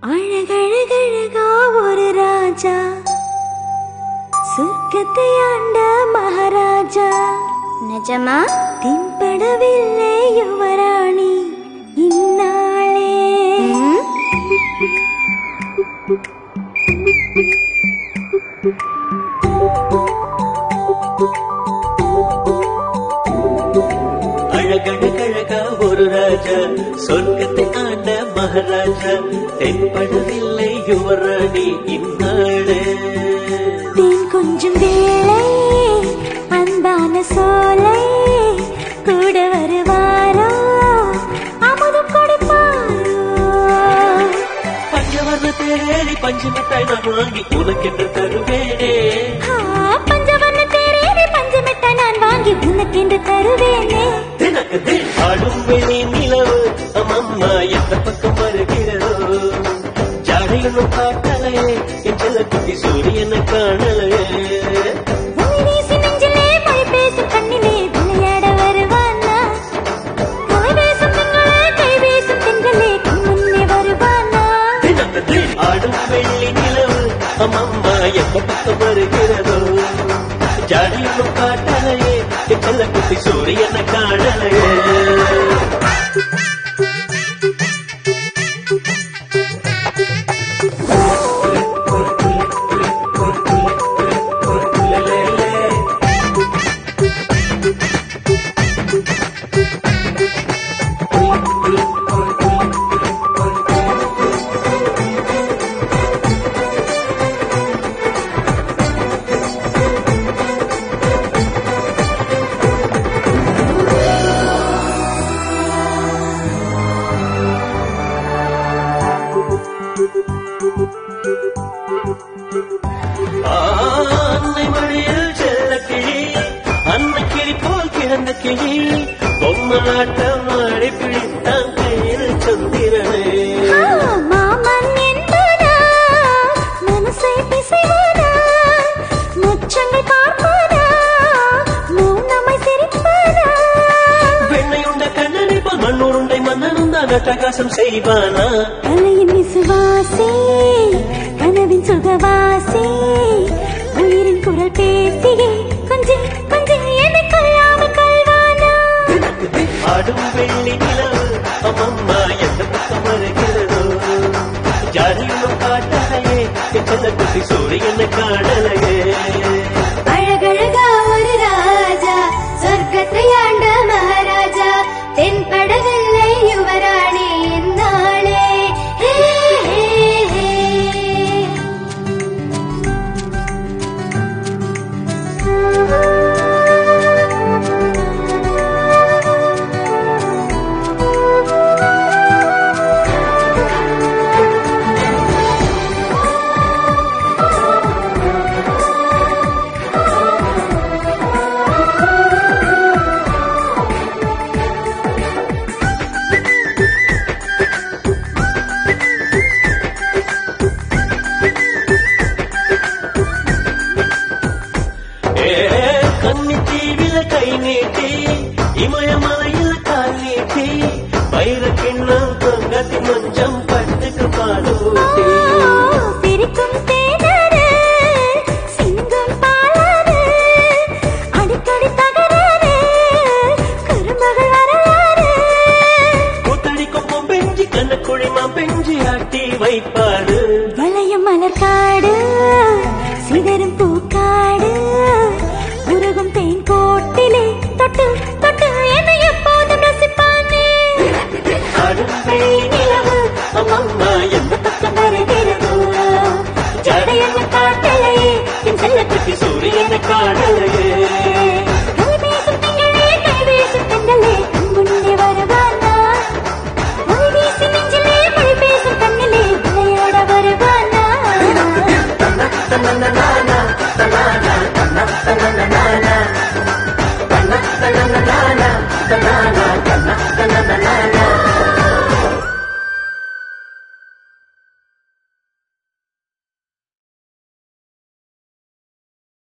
அழகழகழகா ஒரு ராஜா சொர்க்கத்தை ஆண்ட மகாராஜா நிஜமா தென்படவில்லை யுவராணி இந்நாளே ம்? அழகழகழகா ஒரு ராஜா சொர்க்கத்தை ஆண்ட மகாராஜா தென்படவில்லை யுவராணி இந்நாடு தேன் கொஞ்சம் வேளை அன்பான சோலை கூட வருவாரோ அமுதம் கொடுப்பாரோ பஞ்சவர்ண தேடி பஞ்சு மிட்டாய் நான் வாங்கி உனக்கென்று தருவேனே ஆ, பஞ்சவர்ண தேரேறி பஞ்சமிட்டாய் நான் வாங்கி உனக்கென்று தருவேனே தினக்கு தில் ஆடும் வெளி நிலவு அம்மம்மா எந்த பக்கம் வருகிறதோ ஜாடையொன்னும் காட்டலையே என் செல்ல குட்டி சூரியனை காணலையே மொழி வீசி நெஞ்சிலே மொழி பேசும் கண்ணிலே விளையாட வருவானா மொழி பேசும் திங்களே கை வீசும் திங்களே கண் முன்னே வருவானா தினத்தில் ஆடும் வெள்ளி நிலவு அம்மம்மா எந்த பக்கம் வருகிறதோ ஜாடியும் காட்டலையே என் செல்ல குட்டி சூரியனை காணலையே அன்னை மடியில் செல்ல கிளி அன்னை கிளி போல் கிடந்த கிளி பொம்மலாட்டம் ஆடி பிடித்தான் கையில் சந்திரனே ஆ, மாமன் என்பதா மனசை பிசைவதா முச்சங்கள் பார்ப்பதா மௌனமை சிரிப்பதா வெண்ணையுண்ட கண்ணனை போல் மண்ணுருண்டை மன்னனும் தான் அட்டகாசம் செய்வானா கலையின் விசுவாசி கனவின் சுகவாசி உயிரின் குரல் பேசியே கொஞ்சம் கொஞ்சம் என்னை கொள்ளாமல் கொள்வானா ஆடும் வெள்ளி நிலவு அம்மம்மா எந்த பக்கம் வருகிறதோ ஜாடியும் காட்டலையே என் செல்ல குட்டி சூரியனை காணலையே அழகழகா ஒரு ராஜா சொர்க்கத்தை ஆண்ட மகாராஜா தென்படவில்லை யுவராணி இந்நாளே ஹே, ஹே, ஹே. ஏ கன்னி தீவில கை நீட்டி இமயமலையில் கால் நீட்டி வைர கிண்ணம் தொங்கத்தி மஞ்சம் பட்டுக்கு பாலூட்டி சிரிக்கும் தேனரு சிங்கம் பாலாறு அடிக்கடி தகராறு கருமகள் வரலாறு கூத்தடிக்கும் பெஞ்சி கண்ணக்குழிமா பெஞ்சி ஆட்டி வைப்பாரு